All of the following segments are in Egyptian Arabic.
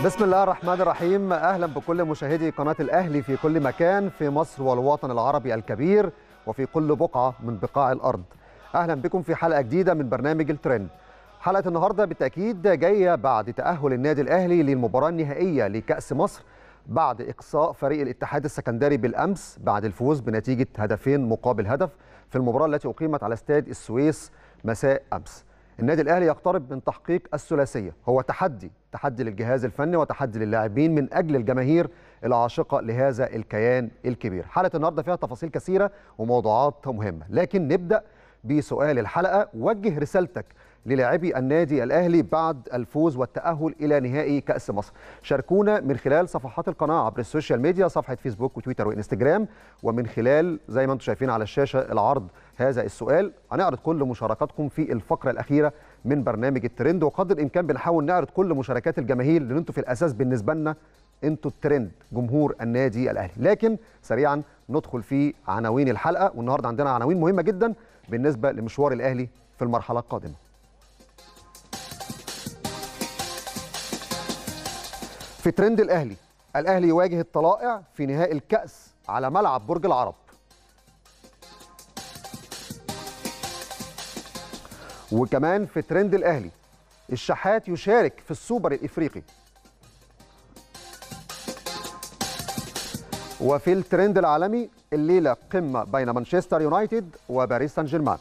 بسم الله الرحمن الرحيم اهلا بكل مشاهدي قناه الاهلي في كل مكان في مصر والوطن العربي الكبير وفي كل بقعه من بقاع الارض اهلا بكم في حلقه جديده من برنامج الترند حلقه النهارده بالتاكيد جايه بعد تاهل النادي الاهلي للمباراه النهائيه لكاس مصر بعد اقصاء فريق الاتحاد السكندري بالامس بعد الفوز بنتيجه هدفين مقابل هدف في المباراه التي اقيمت على استاد السويس مساء امس النادي الاهلي يقترب من تحقيق الثلاثيه هو تحدي تحدي للجهاز الفني وتحدي للاعبين من اجل الجماهير العاشقه لهذا الكيان الكبير حلقه النهارده فيها تفاصيل كثيره وموضوعات مهمه لكن نبدا بسؤال الحلقه وجه رسالتك للاعبي النادي الاهلي بعد الفوز والتاهل الى نهائي كاس مصر شاركونا من خلال صفحات القناه عبر السوشيال ميديا صفحه فيسبوك وتويتر وانستجرام ومن خلال زي ما انتم شايفين على الشاشه العرض هذا السؤال هنعرض كل مشاركاتكم في الفقره الاخيره من برنامج الترند وقدر الامكان بنحاول نعرض كل مشاركات الجماهير لان انتم في الاساس بالنسبه لنا انتوا الترند جمهور النادي الاهلي لكن سريعا ندخل في عناوين الحلقه والنهارده عندنا عناوين مهمه جدا بالنسبه لمشوار الاهلي في المرحله القادمه في ترند الاهلي الاهلي يواجه الطلائع في نهائي الكاس على ملعب برج العرب وكمان في ترند الاهلي الشحات يشارك في السوبر الافريقي وفي الترند العالمي الليله قمه بين مانشستر يونايتد وباريس سان جيرمان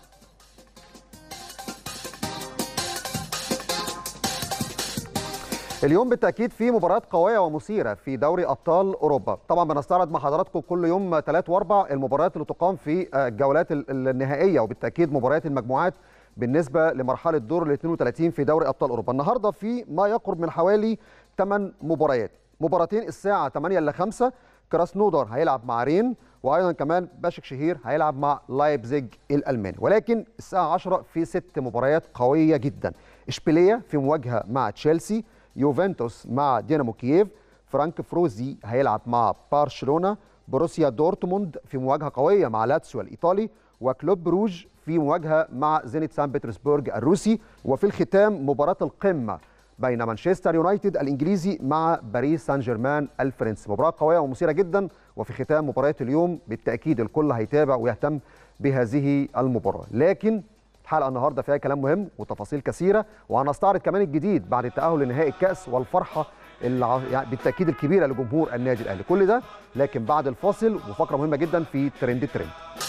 اليوم بالتاكيد في مباريات قويه ومثيره في دوري ابطال اوروبا طبعا بنستعرض مع حضراتكم كل يوم ثلاث واربع المباريات اللي تقام في الجولات النهائيه وبالتاكيد مباريات المجموعات بالنسبه لمرحله دور ال 32 في دوري ابطال اوروبا النهارده في ما يقرب من حوالي 8 مباريات مباراتين الساعه 8 الا 5 كراسنودر هيلعب مع رين وايضا كمان باشك شهير هيلعب مع لايبزيج الالماني ولكن الساعه 10 في ست مباريات قويه جدا اشبيليه في مواجهه مع تشيلسي يوفنتوس مع دينامو كييف فرانك فروزي هيلعب مع برشلونه بروسيا دورتموند في مواجهه قويه مع لاتسيو الايطالي وكلوب بروج في مواجهه مع زينيت سان بطرسبرج الروسي وفي الختام مباراه القمه بين مانشستر يونايتد الانجليزي مع باريس سان جيرمان الفرنسي مباراه قويه ومثيره جدا وفي ختام مباريات اليوم بالتاكيد الكل هيتابع ويهتم بهذه المباراه لكن الحلقه النهارده فيها كلام مهم وتفاصيل كثيره وهنستعرض كمان الجديد بعد التاهل لنهائي الكاس والفرحه يعني بالتاكيد الكبيره لجمهور النادي الاهلي كل ده لكن بعد الفاصل وفقره مهمه جدا في ترند الترند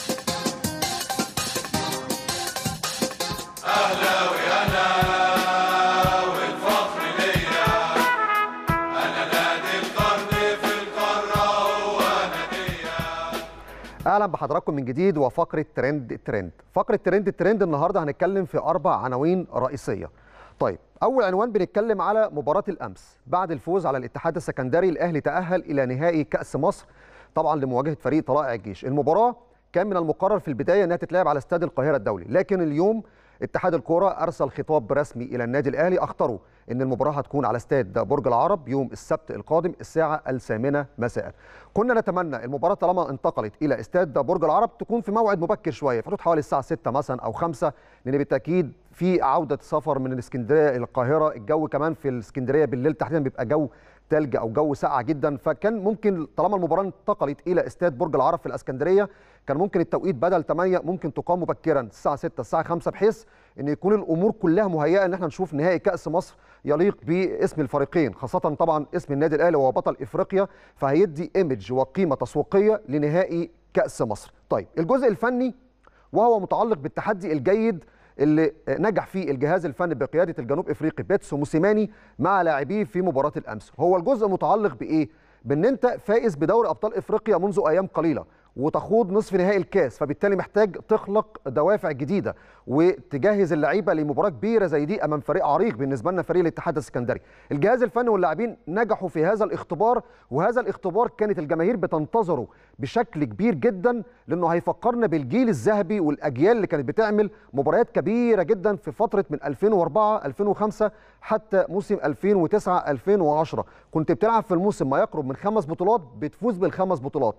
اهلا بحضراتكم من جديد وفقره ترند الترند فقره ترند الترند النهارده هنتكلم في اربع عناوين رئيسيه طيب اول عنوان بنتكلم على مباراه الامس بعد الفوز على الاتحاد السكندري الاهلي تاهل الى نهائي كاس مصر طبعا لمواجهه فريق طلائع الجيش المباراه كان من المقرر في البدايه انها تتلعب على استاد القاهره الدولي لكن اليوم اتحاد الكوره ارسل خطاب رسمي الى النادي الاهلي اخطروا ان المباراه هتكون على استاد برج العرب يوم السبت القادم الساعه الثامنه مساء. كنا نتمنى المباراه طالما انتقلت الى استاد برج العرب تكون في موعد مبكر شويه في حدود حوالي الساعه 6 مثلا او 5 لان بالتاكيد في عوده سفر من الاسكندريه الى القاهره الجو كمان في الاسكندريه بالليل تحديدا بيبقى جو ثلج او جو ساقع جدا فكان ممكن طالما المباراه انتقلت الى استاد برج العرب في الاسكندريه كان ممكن التوقيت بدل 8 ممكن تقام مبكرا الساعه 6 الساعه 5 بحيث ان يكون الامور كلها مهيئه ان احنا نشوف نهائي كاس مصر يليق باسم الفريقين خاصه طبعا اسم النادي الاهلي وهو بطل افريقيا فهيدي ايمج وقيمه تسويقيه لنهائي كاس مصر طيب الجزء الفني وهو متعلق بالتحدي الجيد اللي نجح فيه الجهاز الفني بقياده الجنوب افريقي بيتسو موسيماني مع لاعبيه في مباراه الامس هو الجزء متعلق بايه بان انت فائز بدوري ابطال افريقيا منذ ايام قليله وتخوض نصف نهائي الكاس فبالتالي محتاج تخلق دوافع جديده وتجهز اللعيبه لمباراه كبيره زي دي امام فريق عريق بالنسبه لنا فريق الاتحاد السكندري الجهاز الفني واللاعبين نجحوا في هذا الاختبار وهذا الاختبار كانت الجماهير بتنتظره بشكل كبير جدا لانه هيفكرنا بالجيل الذهبي والاجيال اللي كانت بتعمل مباريات كبيره جدا في فتره من 2004 2005 حتى موسم 2009 2010 كنت بتلعب في الموسم ما يقرب من خمس بطولات بتفوز بالخمس بطولات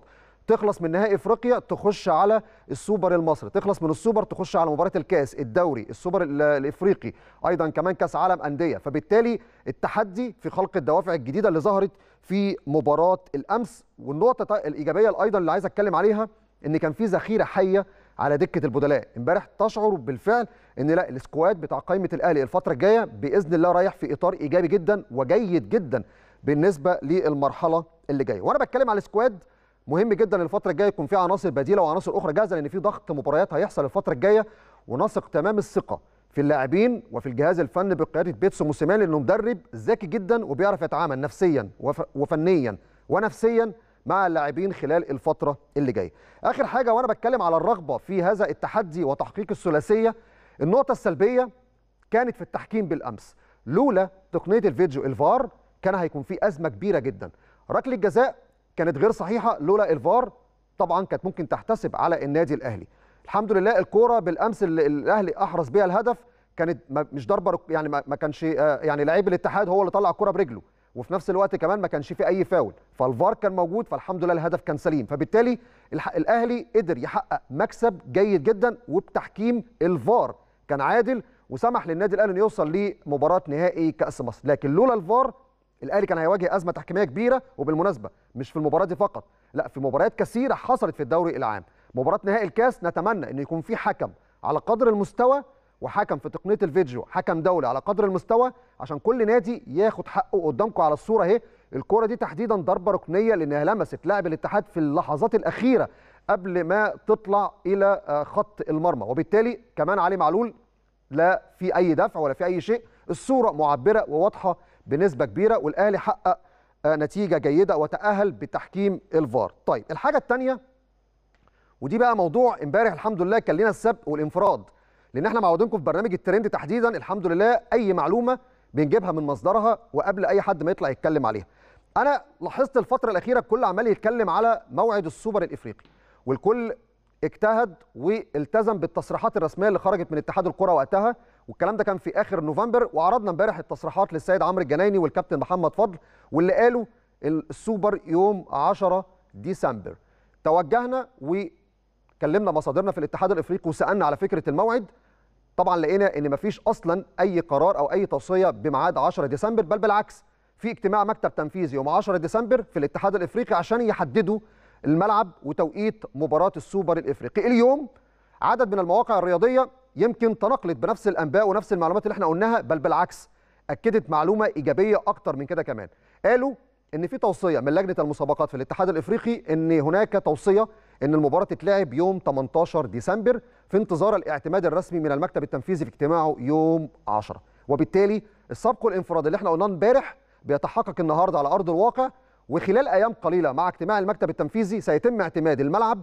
تخلص من نهائي افريقيا تخش على السوبر المصري تخلص من السوبر تخش على مباراه الكاس الدوري السوبر ال- الافريقي ايضا كمان كاس عالم انديه فبالتالي التحدي في خلق الدوافع الجديده اللي ظهرت في مباراه الامس والنقطه تا- الايجابيه ايضا اللي عايز اتكلم عليها ان كان في ذخيره حيه على دكه البدلاء امبارح تشعر بالفعل ان لا السكواد بتاع قائمه الاهلي الفتره الجايه باذن الله رايح في اطار ايجابي جدا وجيد جدا بالنسبه للمرحله اللي جايه وانا بتكلم على السكواد مهم جدا الفتره الجايه يكون في عناصر بديله وعناصر اخرى جاهزه لان في ضغط مباريات هيحصل الفتره الجايه ونثق تمام الثقه في اللاعبين وفي الجهاز الفني بقياده بيتسو موسيماني لانه مدرب ذكي جدا وبيعرف يتعامل نفسيا وف... وفنيا ونفسيا مع اللاعبين خلال الفتره اللي جايه. اخر حاجه وانا بتكلم على الرغبه في هذا التحدي وتحقيق الثلاثيه النقطه السلبيه كانت في التحكيم بالامس لولا تقنيه الفيديو الفار كان هيكون في ازمه كبيره جدا ركله الجزاء كانت غير صحيحه لولا الفار طبعا كانت ممكن تحتسب على النادي الاهلي الحمد لله الكوره بالامس اللي الاهلي احرز بيها الهدف كانت ما- مش ضربه رك- يعني ما ما كانش آه، يعني لعيب الاتحاد هو اللي طلع الكوره برجله وفي نفس الوقت كمان ما كانش في اي فاول فالفار كان موجود فالحمد لله الهدف كان سليم فبالتالي الح- الاهلي قدر يحقق مكسب جيد جدا وبتحكيم الفار كان عادل وسمح للنادي الاهلي انه يوصل لمباراه نهائي كاس مصر لكن لولا الفار الاهلي كان هيواجه ازمه تحكيميه كبيره وبالمناسبه مش في المباراه دي فقط لا في مباريات كثيره حصلت في الدوري العام مباراه نهائي الكاس نتمنى ان يكون في حكم على قدر المستوى وحكم في تقنيه الفيديو حكم دولي على قدر المستوى عشان كل نادي ياخد حقه قدامكم على الصوره اهي الكره دي تحديدا ضربه ركنيه لانها لمست لاعب الاتحاد في اللحظات الاخيره قبل ما تطلع الى آه، خط المرمى وبالتالي كمان علي معلول لا في اي دفع ولا في اي شيء الصوره معبره وواضحه بنسبه كبيره والاهلي حقق آه، نتيجه جيده وتاهل بتحكيم الفار طيب الحاجه الثانيه ودي بقى موضوع امبارح الحمد لله كان لنا السبق والانفراد لان احنا معودينكم في برنامج الترند تحديدا الحمد لله اي معلومه بنجيبها من مصدرها وقبل اي حد ما يطلع يتكلم عليها انا لاحظت الفتره الاخيره الكل عمال يتكلم على موعد السوبر الافريقي والكل اجتهد والتزم بالتصريحات الرسميه اللي خرجت من اتحاد الكره وقتها والكلام ده كان في اخر نوفمبر وعرضنا امبارح التصريحات للسيد عمرو الجنايني والكابتن محمد فضل واللي قالوا السوبر يوم 10 ديسمبر توجهنا وكلمنا مصادرنا في الاتحاد الافريقي وسالنا على فكره الموعد طبعا لقينا ان مفيش اصلا اي قرار او اي توصيه بميعاد 10 ديسمبر بل بالعكس في اجتماع مكتب تنفيذي يوم 10 ديسمبر في الاتحاد الافريقي عشان يحددوا الملعب وتوقيت مباراه السوبر الافريقي اليوم عدد من المواقع الرياضيه يمكن تناقلت بنفس الانباء ونفس المعلومات اللي احنا قلناها بل بالعكس اكدت معلومه ايجابيه اكتر من كده كمان قالوا ان في توصيه من لجنه المسابقات في الاتحاد الافريقي ان هناك توصيه ان المباراه تتلعب يوم 18 ديسمبر في انتظار الاعتماد الرسمي من المكتب التنفيذي في اجتماعه يوم 10 وبالتالي السبق والانفراد اللي احنا قلناه امبارح بيتحقق النهارده على ارض الواقع وخلال ايام قليله مع اجتماع المكتب التنفيذي سيتم اعتماد الملعب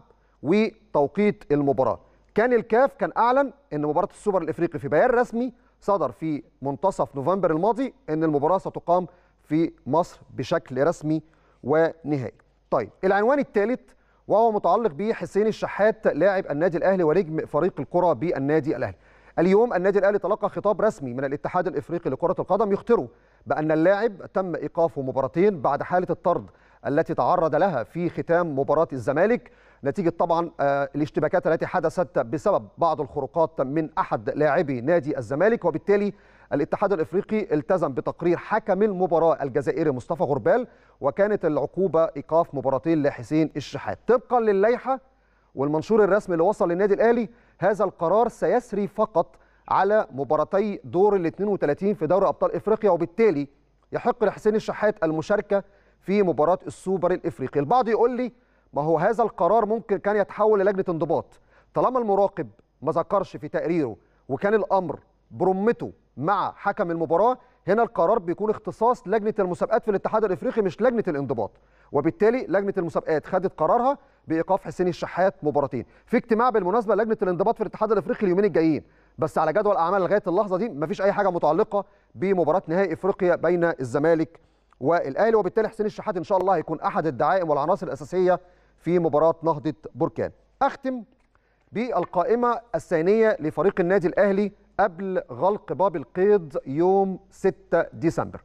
وتوقيت المباراه كان الكاف كان اعلن ان مباراه السوبر الافريقي في بيان رسمي صدر في منتصف نوفمبر الماضي ان المباراه ستقام في مصر بشكل رسمي ونهائي. طيب العنوان الثالث وهو متعلق بحسين الشحات لاعب النادي الاهلي ونجم فريق الكره بالنادي الاهلي. اليوم النادي الاهلي تلقى خطاب رسمي من الاتحاد الافريقي لكره القدم يخطره بان اللاعب تم ايقافه مباراتين بعد حاله الطرد التي تعرض لها في ختام مباراه الزمالك نتيجه طبعا آه، الاشتباكات التي حدثت بسبب بعض الخروقات من احد لاعبي نادي الزمالك وبالتالي الاتحاد الافريقي التزم بتقرير حكم المباراه الجزائري مصطفى غربال وكانت العقوبه ايقاف مباراتين لحسين الشحات طبقا للائحه والمنشور الرسمي اللي وصل للنادي الاهلي هذا القرار سيسري فقط على مباراتي دور ال 32 في دوري ابطال افريقيا وبالتالي يحق لحسين الشحات المشاركه في مباراه السوبر الافريقي البعض يقول لي ما هو هذا القرار ممكن كان يتحول للجنه انضباط طالما المراقب ما ذكرش في تقريره وكان الامر برمته مع حكم المباراه هنا القرار بيكون اختصاص لجنه المسابقات في الاتحاد الافريقي مش لجنه الانضباط وبالتالي لجنه المسابقات خدت قرارها بايقاف حسين الشحات مباراتين في اجتماع بالمناسبه لجنه الانضباط في الاتحاد الافريقي اليومين الجايين بس على جدول اعمال لغايه اللحظه دي مفيش اي حاجه متعلقه بمباراه نهائي افريقيا بين الزمالك والاهلي وبالتالي حسين الشحات ان شاء الله هيكون احد الدعائم والعناصر الاساسيه في مباراه نهضه بركان اختم بالقائمه الثانيه لفريق النادي الاهلي قبل غلق باب القيد يوم 6 ديسمبر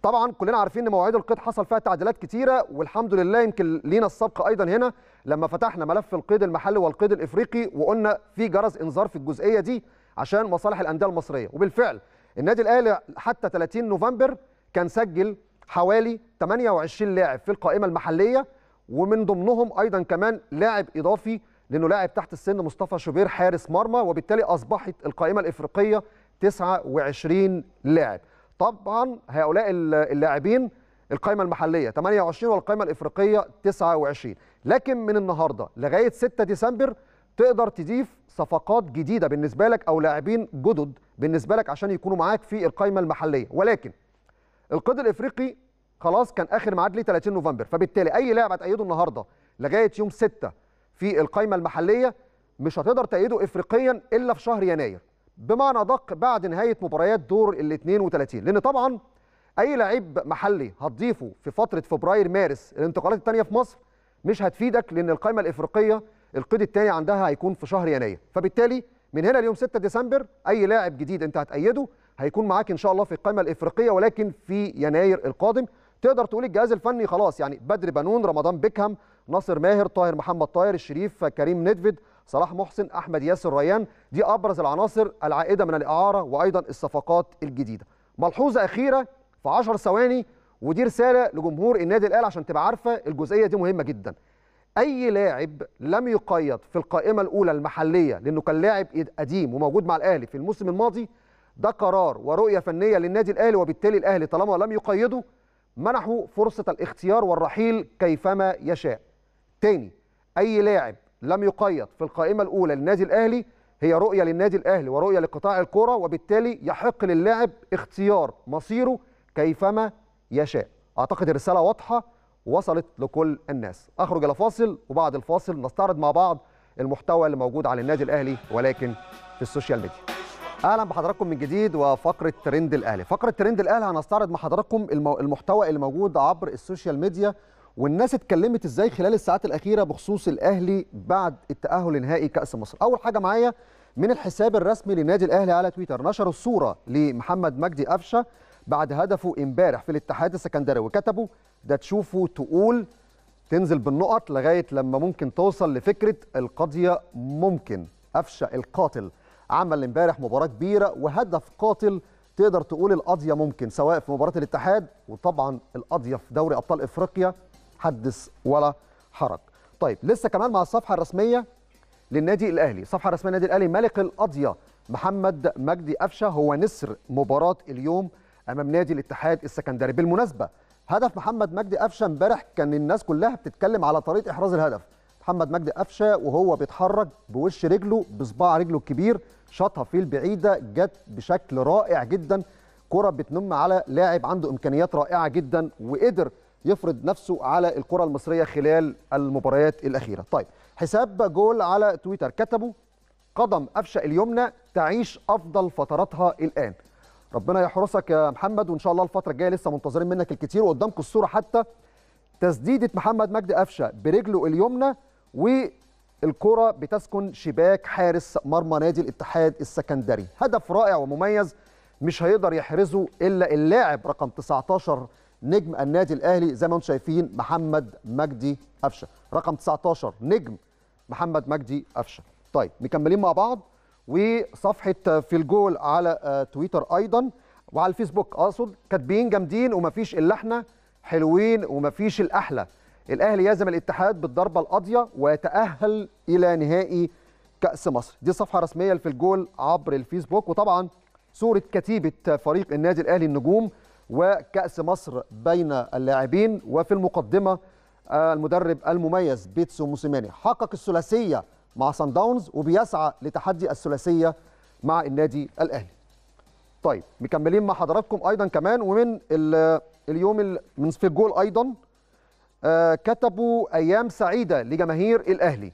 طبعا كلنا عارفين ان مواعيد القيد حصل فيها تعديلات كتيره والحمد لله يمكن لينا السبق ايضا هنا لما فتحنا ملف القيد المحلي والقيد الافريقي وقلنا في جرس انذار في الجزئيه دي عشان مصالح الانديه المصريه وبالفعل النادي الاهلي حتى 30 نوفمبر كان سجل حوالي 28 لاعب في القائمه المحليه ومن ضمنهم ايضا كمان لاعب اضافي لانه لاعب تحت السن مصطفى شوبير حارس مرمى وبالتالي اصبحت القائمه الافريقيه 29 لاعب طبعا هؤلاء اللاعبين القائمه المحليه 28 والقائمه الافريقيه 29 لكن من النهارده لغايه 6 ديسمبر تقدر تضيف صفقات جديده بالنسبه لك او لاعبين جدد بالنسبه لك عشان يكونوا معاك في القائمه المحليه ولكن القيد الافريقي خلاص كان اخر ميعاد ليه 30 نوفمبر فبالتالي اي لاعب هتأيده النهارده لغايه يوم 6 في القائمه المحليه مش هتقدر تأيده افريقيا الا في شهر يناير بمعنى ادق بعد نهايه مباريات دور ال 32 لان طبعا اي لعيب محلي هتضيفه في فتره فبراير مارس الانتقالات الثانيه في مصر مش هتفيدك لان القائمه الافريقيه القيد الثاني عندها هيكون في شهر يناير فبالتالي من هنا ليوم 6 ديسمبر اي لاعب جديد انت هتأيده هيكون معاك ان شاء الله في القائمه الافريقيه ولكن في يناير القادم تقدر تقول الجهاز الفني خلاص يعني بدر بنون رمضان بيكهام ناصر ماهر طاهر محمد طاهر الشريف كريم ندفد صلاح محسن احمد ياسر ريان دي ابرز العناصر العائده من الاعاره وايضا الصفقات الجديده ملحوظه اخيره في 10 ثواني ودي رساله لجمهور النادي الاهلي عشان تبقى عارفه الجزئيه دي مهمه جدا اي لاعب لم يقيد في القائمه الاولى المحليه لانه كان لاعب قديم وموجود مع الاهلي في الموسم الماضي ده قرار ورؤيه فنيه للنادي الاهلي وبالتالي الاهلي طالما لم يقيده منحه فرصه الاختيار والرحيل كيفما يشاء تاني اي لاعب لم يقيد في القائمه الاولى للنادي الاهلي هي رؤيه للنادي الاهلي ورؤيه لقطاع الكره وبالتالي يحق للاعب اختيار مصيره كيفما يشاء اعتقد الرساله واضحه وصلت لكل الناس اخرج الى فاصل وبعد الفاصل نستعرض مع بعض المحتوى اللي موجود على النادي الاهلي ولكن في السوشيال ميديا اهلا بحضراتكم من جديد وفقره ترند الاهلي فقره ترند الاهلي هنستعرض مع حضراتكم المحتوى اللي موجود عبر السوشيال ميديا والناس اتكلمت ازاي خلال الساعات الاخيره بخصوص الاهلي بعد التاهل لنهائي كاس مصر اول حاجه معايا من الحساب الرسمي للنادي الاهلي على تويتر نشروا الصوره لمحمد مجدي قفشه بعد هدفه امبارح في الاتحاد السكندري وكتبوا ده تشوفه تقول تنزل بالنقط لغايه لما ممكن توصل لفكره القضيه ممكن قفشه القاتل عمل امبارح مباراه كبيره وهدف قاتل تقدر تقول القضيه ممكن سواء في مباراه الاتحاد وطبعا القضيه في دوري ابطال افريقيا حدث ولا حرج. طيب لسه كمان مع الصفحه الرسميه للنادي الاهلي، الصفحه الرسميه للنادي الاهلي ملك القضيه محمد مجدي قفشه هو نسر مباراه اليوم امام نادي الاتحاد السكندري، بالمناسبه هدف محمد مجدي قفشه امبارح كان الناس كلها بتتكلم على طريقه احراز الهدف. محمد مجدي قفشه وهو بيتحرك بوش رجله بصباع رجله الكبير شاطها في البعيده جت بشكل رائع جدا كره بتنم على لاعب عنده امكانيات رائعه جدا وقدر يفرض نفسه على الكره المصريه خلال المباريات الاخيره طيب حساب جول على تويتر كتبوا قدم قفشه اليمنى تعيش افضل فتراتها الان ربنا يحرسك يا محمد وان شاء الله الفتره الجايه لسه منتظرين منك الكتير وقدامكم الصوره حتى تسديده محمد مجدي قفشه برجله اليمنى والكره بتسكن شباك حارس مرمى نادي الاتحاد السكندري هدف رائع ومميز مش هيقدر يحرزه الا اللاعب رقم 19 نجم النادي الاهلي زي ما انتم شايفين محمد مجدي قفشه رقم 19 نجم محمد مجدي قفشه طيب مكملين مع بعض وصفحه في الجول على تويتر ايضا وعلى الفيسبوك اقصد كاتبين جامدين ومفيش الا احنا حلوين ومفيش الاحلى الاهلي يهزم الاتحاد بالضربه القاضيه ويتاهل الى نهائي كاس مصر دي صفحه رسميه في الجول عبر الفيسبوك وطبعا صوره كتيبه فريق النادي الاهلي النجوم وكأس مصر بين اللاعبين وفي المقدمة المدرب المميز بيتسو موسيماني حقق الثلاثية مع سان داونز وبيسعى لتحدي الثلاثية مع النادي الأهلي طيب مكملين مع حضراتكم أيضا كمان ومن اليوم من في الجول أيضا كتبوا أيام سعيدة لجماهير الأهلي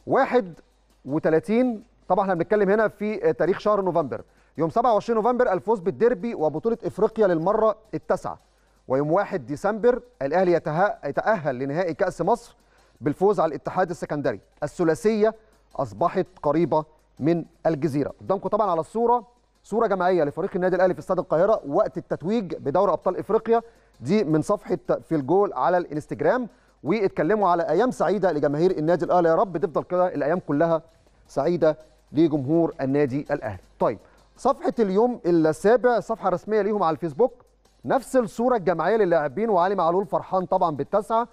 31 طبعا احنا بنتكلم هنا في تاريخ شهر نوفمبر يوم 27 نوفمبر الفوز بالديربي وبطولة إفريقيا للمرة التاسعة ويوم 1 ديسمبر الأهلي يتأهل لنهائي كأس مصر بالفوز على الاتحاد السكندري الثلاثية أصبحت قريبة من الجزيرة قدامكم طبعا على الصورة صوره جماعيه لفريق النادي الاهلي في استاد القاهره وقت التتويج بدوري ابطال افريقيا دي من صفحه في الجول على الانستجرام واتكلموا على ايام سعيده لجماهير النادي الاهلي يا رب تفضل كده الايام كلها سعيده لجمهور النادي الاهلي طيب صفحه اليوم السابع صفحه رسميه ليهم على الفيسبوك نفس الصوره الجماعيه للاعبين وعلي معلول فرحان طبعا بالتسعه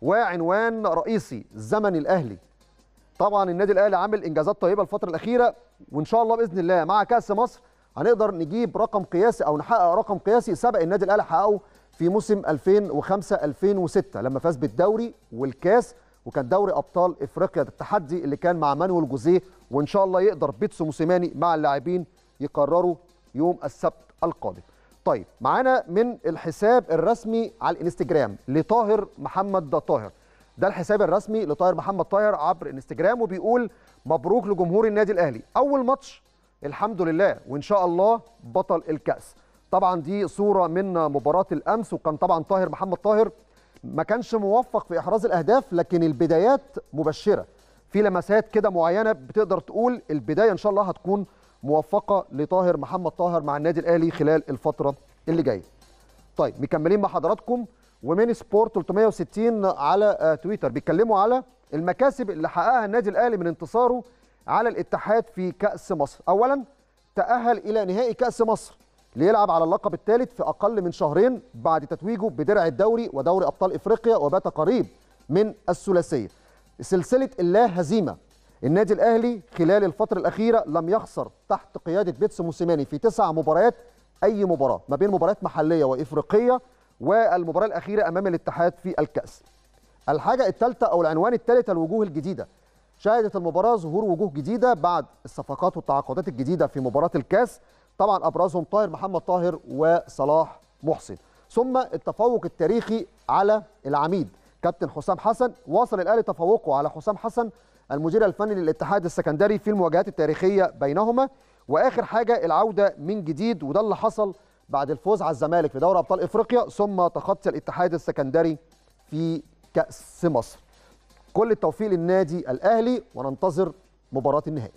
وعنوان رئيسي زمن الاهلي طبعا النادي الاهلي عامل انجازات طيبه الفتره الاخيره وان شاء الله باذن الله مع كاس مصر هنقدر نجيب رقم قياسي او نحقق رقم قياسي سبق النادي الاهلي حققه في موسم 2005 2006 لما فاز بالدوري والكاس وكان دوري ابطال افريقيا التحدي اللي كان مع مانويل جوزيه وان شاء الله يقدر بيتسو موسيماني مع اللاعبين يقرروا يوم السبت القادم. طيب معانا من الحساب الرسمي على الانستجرام لطاهر محمد طاهر ده الحساب الرسمي لطاهر محمد طاهر عبر انستجرام وبيقول مبروك لجمهور النادي الاهلي اول ماتش الحمد لله وان شاء الله بطل الكاس طبعا دي صوره من مباراه الامس وكان طبعا طاهر محمد طاهر ما كانش موفق في احراز الاهداف لكن البدايات مبشره في لمسات كده معينه بتقدر تقول البدايه ان شاء الله هتكون موفقه لطاهر محمد طاهر مع النادي الاهلي خلال الفتره اللي جايه طيب مكملين مع حضراتكم ومن سبورت 360 على تويتر بيتكلموا على المكاسب اللي حققها النادي الاهلي من انتصاره على الاتحاد في كاس مصر اولا تاهل الى نهائي كاس مصر ليلعب على اللقب الثالث في اقل من شهرين بعد تتويجه بدرع الدوري ودوري ابطال افريقيا وبات قريب من الثلاثيه سلسله اللا هزيمه النادي الاهلي خلال الفتره الاخيره لم يخسر تحت قياده بيتسو موسيماني في تسع مباريات اي مباراه ما بين مباريات محليه وافريقيه والمباراه الاخيره امام الاتحاد في الكاس الحاجه الثالثه او العنوان الثالث الوجوه الجديده شهدت المباراه ظهور وجوه جديده بعد الصفقات والتعاقدات الجديده في مباراه الكاس طبعا ابرزهم طاهر محمد طاهر وصلاح محسن ثم التفوق التاريخي على العميد كابتن حسام حسن واصل الاهلي تفوقه على حسام حسن المدير الفني للاتحاد السكندري في المواجهات التاريخيه بينهما واخر حاجه العوده من جديد وده اللي حصل بعد الفوز على الزمالك في دوري ابطال افريقيا ثم تخطي الاتحاد السكندري في كاس مصر كل التوفيق للنادي الاهلي وننتظر مباراه النهائي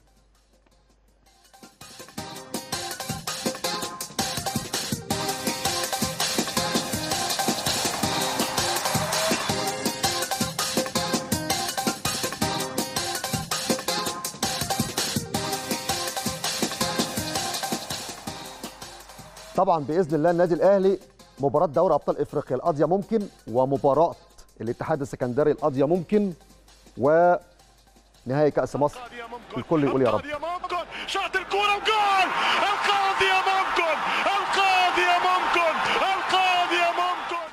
طبعا باذن الله النادي الاهلي مباراه دوري ابطال افريقيا القاضيه ممكن ومباراه الاتحاد السكندري القاضيه ممكن ونهائي كاس مصر الكل يقول يا رب شاط الكوره وجول القاضيه ممكن القاضيه ممكن القاضيه ممكن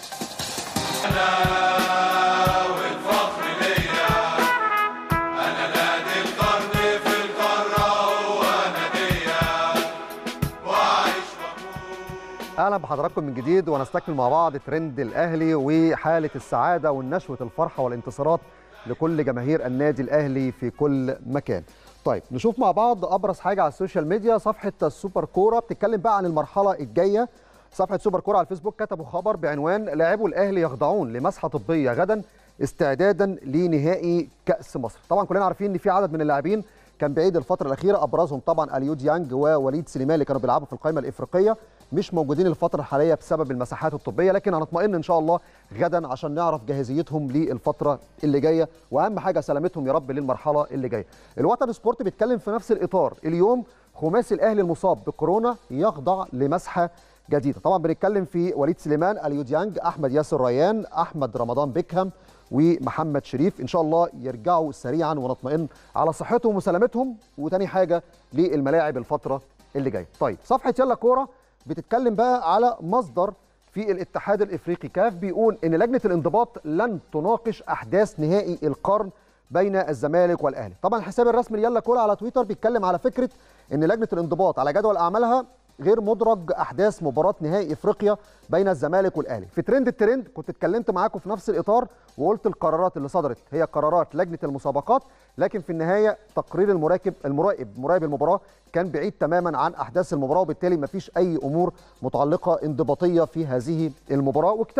اهلا بحضراتكم من جديد ونستكمل مع بعض ترند الاهلي وحاله السعاده والنشوه الفرحه والانتصارات لكل جماهير النادي الاهلي في كل مكان. طيب نشوف مع بعض ابرز حاجه على السوشيال ميديا صفحه السوبر كوره بتتكلم بقى عن المرحله الجايه صفحه سوبر كوره على الفيسبوك كتبوا خبر بعنوان لاعبو الاهلي يخضعون لمسحه طبيه غدا استعدادا لنهائي كاس مصر. طبعا كلنا عارفين ان في عدد من اللاعبين كان بعيد الفتره الاخيره ابرزهم طبعا اليو ديانج ووليد سليمان اللي كانوا بيلعبوا في القائمه الافريقيه مش موجودين الفتره الحاليه بسبب المساحات الطبيه لكن هنطمئن ان شاء الله غدا عشان نعرف جاهزيتهم للفتره اللي جايه واهم حاجه سلامتهم يا رب للمرحله اللي جايه. الوطن سبورت بيتكلم في نفس الاطار اليوم خماسي الاهلي المصاب بكورونا يخضع لمسحه جديده طبعا بنتكلم في وليد سليمان اليو ديانج احمد ياسر ريان احمد رمضان بيكهام ومحمد شريف ان شاء الله يرجعوا سريعا ونطمئن على صحتهم وسلامتهم وتاني حاجه للملاعب الفتره اللي جايه طيب صفحه يلا كوره بتتكلم بقى على مصدر في الاتحاد الافريقي كاف بيقول ان لجنه الانضباط لن تناقش احداث نهائي القرن بين الزمالك والاهلي طبعا الحساب الرسمي يلا كوره على تويتر بيتكلم على فكره ان لجنه الانضباط على جدول اعمالها غير مدرج احداث مباراه نهائي افريقيا بين الزمالك والاهلي في ترند الترند كنت اتكلمت معاكم في نفس الاطار وقلت القرارات اللي صدرت هي قرارات لجنه المسابقات لكن في النهايه تقرير المراقب المراقب مراقب المباراه كان بعيد تماما عن احداث المباراه وبالتالي ما فيش اي امور متعلقه انضباطيه في هذه المباراه واكتفوا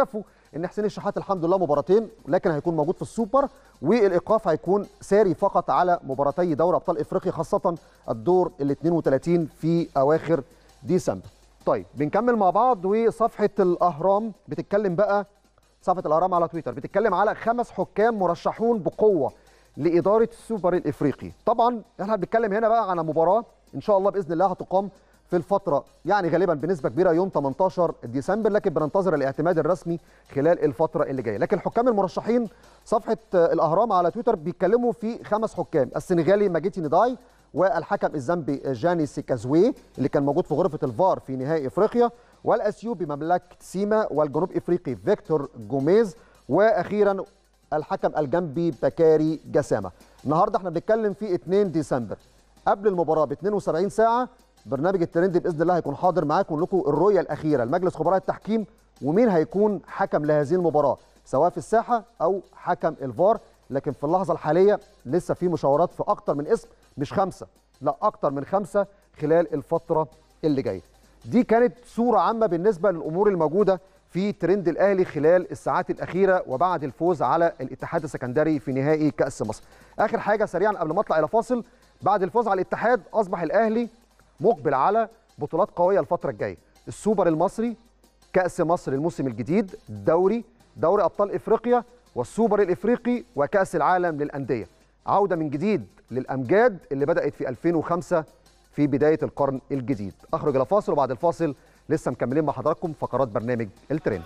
ان حسين الشحات الحمد لله مباراتين لكن هيكون موجود في السوبر والايقاف هيكون ساري فقط على مباراتي دوري ابطال افريقيا خاصه الدور ال 32 في اواخر ديسمبر. طيب بنكمل مع بعض وصفحه الاهرام بتتكلم بقى صفحه الاهرام على تويتر بتتكلم على خمس حكام مرشحون بقوه لاداره السوبر الافريقي طبعا احنا بنتكلم هنا بقى على مباراه ان شاء الله باذن الله هتقام في الفتره يعني غالبا بنسبه كبيره يوم 18 ديسمبر لكن بننتظر الاعتماد الرسمي خلال الفتره اللي جايه لكن الحكام المرشحين صفحه الاهرام على تويتر بيتكلموا في خمس حكام السنغالي ماجيتي نداي والحكم الزامبي جاني سيكازوي اللي كان موجود في غرفه الفار في نهائي افريقيا والاثيوبي مملكه سيما والجنوب افريقي فيكتور جوميز واخيرا الحكم الجنبي بكاري جسامه النهارده احنا بنتكلم في 2 ديسمبر قبل المباراه ب 72 ساعه برنامج الترند باذن الله هيكون حاضر معاكم لكم الرؤيه الاخيره لمجلس خبراء التحكيم ومين هيكون حكم لهذه المباراه سواء في الساحه او حكم الفار لكن في اللحظه الحاليه لسه في مشاورات في اكتر من اسم مش خمسه لا اكتر من خمسه خلال الفتره اللي جايه دي كانت صوره عامه بالنسبه للامور الموجوده في ترند الاهلي خلال الساعات الاخيره وبعد الفوز على الاتحاد السكندري في نهائي كاس مصر اخر حاجه سريعا قبل ما اطلع الى فاصل بعد الفوز على الاتحاد اصبح الاهلي مقبل على بطولات قويه الفتره الجايه السوبر المصري كاس مصر الموسم الجديد الدوري دوري ابطال افريقيا والسوبر الافريقي وكاس العالم للانديه عوده من جديد للامجاد اللي بدات في 2005 في بدايه القرن الجديد اخرج الى فاصل وبعد الفاصل لسه مكملين مع حضراتكم فقرات برنامج الترند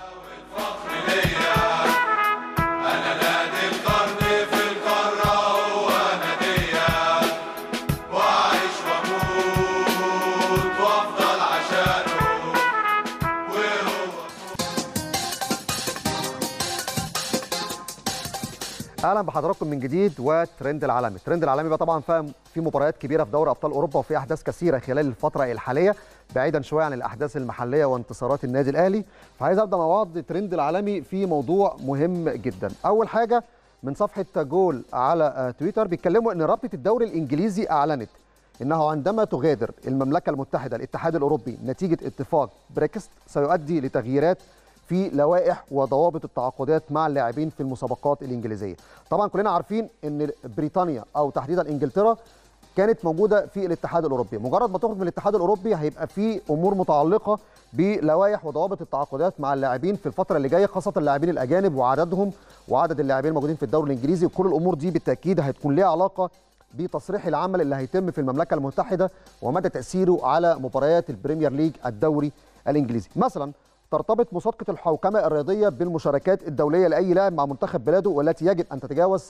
أنا نادي القرن في القارة وأنا وأعيش وأموت وأفضل عشانه وهو اهلا بحضراتكم من جديد وترند العالمي الترند العالمي بقى طبعا فاهم في مباريات كبيره في دوري ابطال اوروبا وفي احداث كثيره خلال الفتره الحاليه بعيدا شويه عن الاحداث المحليه وانتصارات النادي الاهلي فعايز ابدا مع بعض الترند العالمي في موضوع مهم جدا اول حاجه من صفحه جول على آه، تويتر بيتكلموا ان رابطه الدوري الانجليزي اعلنت انه عندما تغادر المملكه المتحده الاتحاد الاوروبي نتيجه اتفاق بريكست سيؤدي لتغييرات في لوائح وضوابط التعاقدات مع اللاعبين في المسابقات الانجليزيه. طبعا كلنا عارفين ان بريطانيا او تحديدا انجلترا كانت موجوده في الاتحاد الاوروبي، مجرد ما تخرج من الاتحاد الاوروبي هيبقى في امور متعلقه بلوائح وضوابط التعاقدات مع اللاعبين في الفتره اللي جايه خاصه اللاعبين الاجانب وعددهم وعدد اللاعبين الموجودين في الدوري الانجليزي وكل الامور دي بالتاكيد هتكون ليها علاقه بتصريح العمل اللي هيتم في المملكه المتحده ومدى تاثيره على مباريات البريمير ليج الدوري الانجليزي. مثلا ترتبط مسابقه الحوكمه الرياضيه بالمشاركات الدوليه لاي لاعب مع منتخب بلاده والتي يجب ان تتجاوز 70%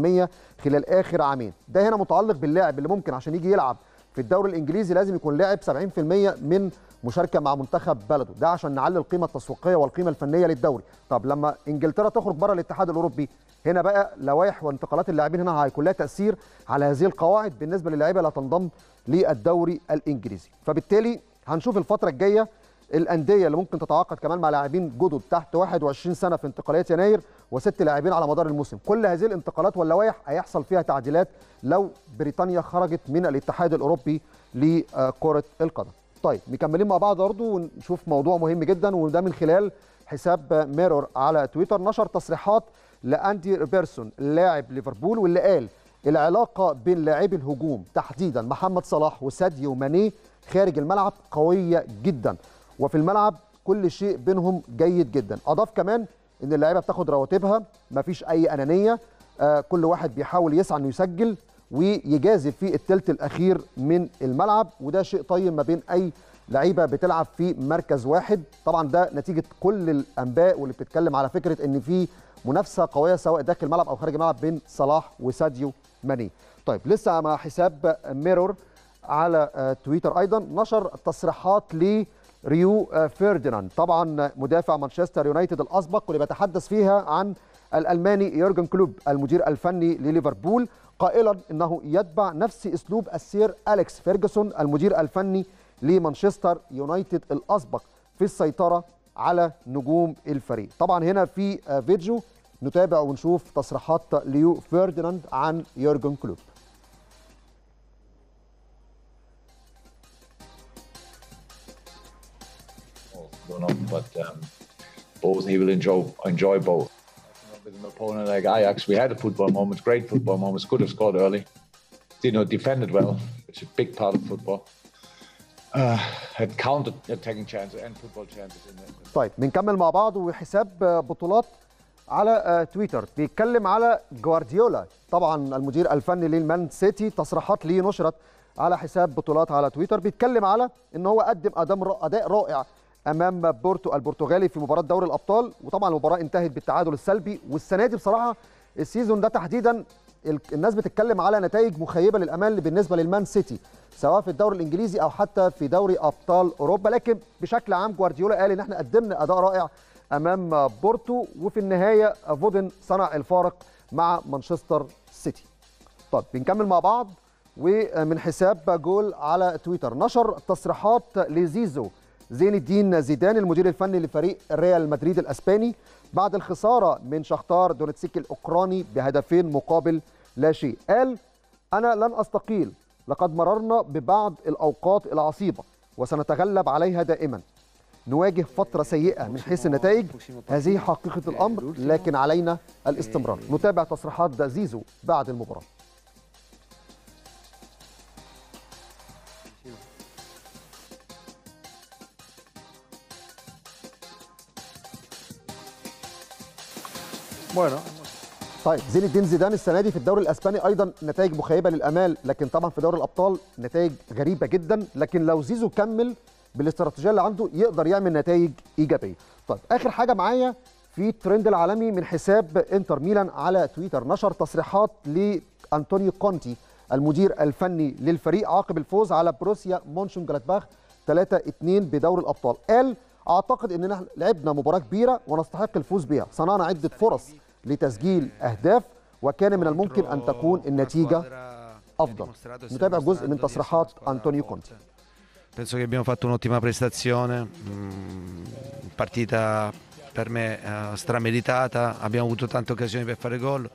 خلال اخر عامين. ده هنا متعلق باللاعب اللي ممكن عشان يجي يلعب في الدوري الانجليزي لازم يكون لاعب 70% من مشاركه مع منتخب بلده، ده عشان نعلي القيمه التسويقيه والقيمه الفنيه للدوري. طب لما انجلترا تخرج بره الاتحاد الاوروبي هنا بقى لوائح وانتقالات اللاعبين هنا هيكون لها تاثير على هذه القواعد بالنسبه للاعيبه اللي هتنضم للدوري الانجليزي فبالتالي هنشوف الفتره الجايه الانديه اللي ممكن تتعاقد كمان مع لاعبين جدد تحت 21 سنه في انتقالات يناير وست لاعبين على مدار الموسم كل هذه الانتقالات واللوائح هيحصل فيها تعديلات لو بريطانيا خرجت من الاتحاد الاوروبي لكره القدم طيب مكملين مع بعض برضه ونشوف موضوع مهم جدا وده من خلال حساب ميرور على تويتر نشر تصريحات لاندي روبرتسون لاعب ليفربول واللي قال العلاقه بين لاعبي الهجوم تحديدا محمد صلاح وساديو ماني خارج الملعب قويه جدا وفي الملعب كل شيء بينهم جيد جدا اضاف كمان ان اللعيبه بتاخد رواتبها مفيش اي انانيه آه كل واحد بيحاول يسعى انه يسجل ويجازف في الثلث الاخير من الملعب وده شيء طيب ما بين اي لعيبه بتلعب في مركز واحد طبعا ده نتيجه كل الانباء واللي بتتكلم على فكره ان في منافسه قويه سواء داخل الملعب او خارج الملعب بين صلاح وساديو ماني طيب لسه مع حساب ميرور على آه، تويتر ايضا نشر تصريحات لريو آه، فيرديناند طبعا مدافع مانشستر يونايتد الاسبق واللي بيتحدث فيها عن الالماني يورجن كلوب المدير الفني لليفربول قائلا انه يتبع نفس اسلوب السير اليكس فيرجسون المدير الفني لمانشستر يونايتد الاسبق في السيطره على نجوم الفريق طبعا هنا في آه، فيديو نتابع ونشوف تصريحات ليو فيرديناند عن يورجن كلوب going on. But um, both, and he will enjoy enjoy both. With an opponent like Ajax, we had a football moments, great football moments. Could have scored early. You know, defended well, which is a big part of football. Uh, had counter attacking chances and football chances in there. طيب بنكمل مع بعض وحساب بطولات على آه، تويتر بيتكلم على جوارديولا طبعا المدير الفني للمان سيتي تصريحات ليه نشرت على حساب بطولات على تويتر بيتكلم على ان هو قدم اداء اداء رائع امام بورتو البرتغالي في مباراه دوري الابطال وطبعا المباراه انتهت بالتعادل السلبي والسنه دي بصراحه السيزون ده تحديدا ال- الناس بتتكلم على نتائج مخيبه للامال بالنسبه للمان سيتي سواء في الدوري الانجليزي او حتى في دوري ابطال اوروبا لكن بشكل عام جوارديولا قال ان احنا قدمنا اداء رائع امام بورتو وفي النهايه فودن صنع الفارق مع مانشستر سيتي طب بنكمل مع بعض ومن حساب جول على تويتر نشر تصريحات لزيزو زين الدين زيدان المدير الفني لفريق ريال مدريد الاسباني بعد الخساره من شختار دونتسيك الاوكراني بهدفين مقابل لا شيء قال انا لن استقيل لقد مررنا ببعض الاوقات العصيبه وسنتغلب عليها دائما نواجه فترة سيئة من حيث النتائج هذه حقيقة الأمر لكن علينا الاستمرار نتابع تصريحات زيزو بعد المباراة Bueno, طيب زين الدين زيدان السنه دي في الدوري الاسباني ايضا نتائج مخيبه للامال لكن طبعا في دوري الابطال نتائج غريبه جدا لكن لو زيزو كمل بالاستراتيجيه اللي عنده يقدر يعمل نتائج ايجابيه طيب اخر حاجه معايا في الترند العالمي من حساب انتر ميلان على تويتر نشر تصريحات لانطونيو كونتي المدير الفني للفريق عقب الفوز على بروسيا مونشن جلادباخ 3-2 بدوري الابطال قال اعتقد اننا لعبنا مباراه كبيره ونستحق الفوز بها صنعنا عده فرص لتسجيل اهداف وكان من الممكن ان تكون النتيجه افضل نتابع جزء من تصريحات انطونيو كونتي penso che abbiamo fatto un'ottima prestazione, mm, partita per me eh, strameritata, abbiamo avuto tante occasioni per fare gol,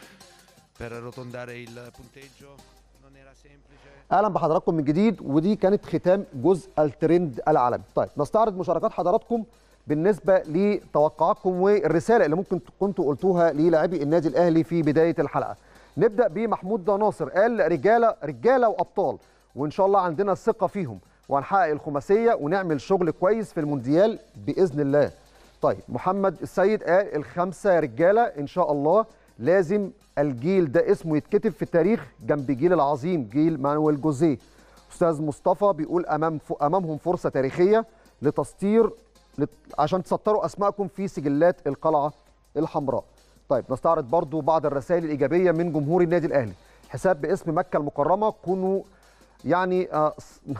per arrotondare il punteggio non era semplice. اهلا بحضراتكم من جديد ودي كانت ختام جزء الترند العالمي طيب نستعرض مشاركات حضراتكم بالنسبه لتوقعاتكم والرساله اللي ممكن كنتوا قلتوها للاعبي النادي الاهلي في بدايه الحلقه نبدا بمحمود ناصر قال رجاله رجاله وابطال وان شاء الله عندنا ثقه فيهم وهنحقق الخماسيه ونعمل شغل كويس في المونديال باذن الله طيب محمد السيد قال الخمسه رجاله ان شاء الله لازم الجيل ده اسمه يتكتب في التاريخ جنب جيل العظيم جيل مانويل جوزيه استاذ مصطفى بيقول امام امامهم فرصه تاريخيه لتسطير لت- عشان تسطروا اسمائكم في سجلات القلعه الحمراء طيب نستعرض برضو بعض الرسائل الايجابيه من جمهور النادي الاهلي حساب باسم مكه المكرمه كونوا يعني آه،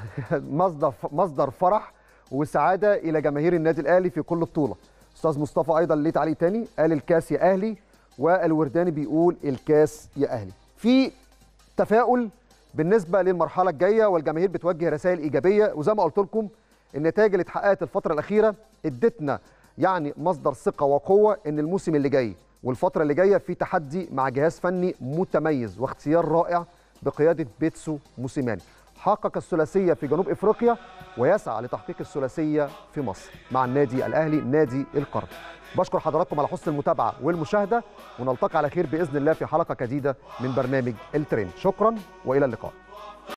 مصدر مصدر فرح وسعاده الى جماهير النادي الاهلي في كل بطوله استاذ مصطفى ايضا ليه تعليق تاني قال الكاس يا اهلي والورداني بيقول الكاس يا اهلي في تفاؤل بالنسبه للمرحله الجايه والجماهير بتوجه رسائل ايجابيه وزي ما قلت لكم النتائج اللي اتحققت الفتره الاخيره ادتنا يعني مصدر ثقه وقوه ان الموسم اللي جاي والفتره اللي جايه في تحدي مع جهاز فني متميز واختيار رائع بقياده بيتسو موسيماني حقق الثلاثيه في جنوب افريقيا ويسعى لتحقيق الثلاثيه في مصر مع النادي الاهلي نادي القرن بشكر حضراتكم على حسن المتابعه والمشاهده ونلتقي على خير باذن الله في حلقه جديده من برنامج الترند شكرا والى اللقاء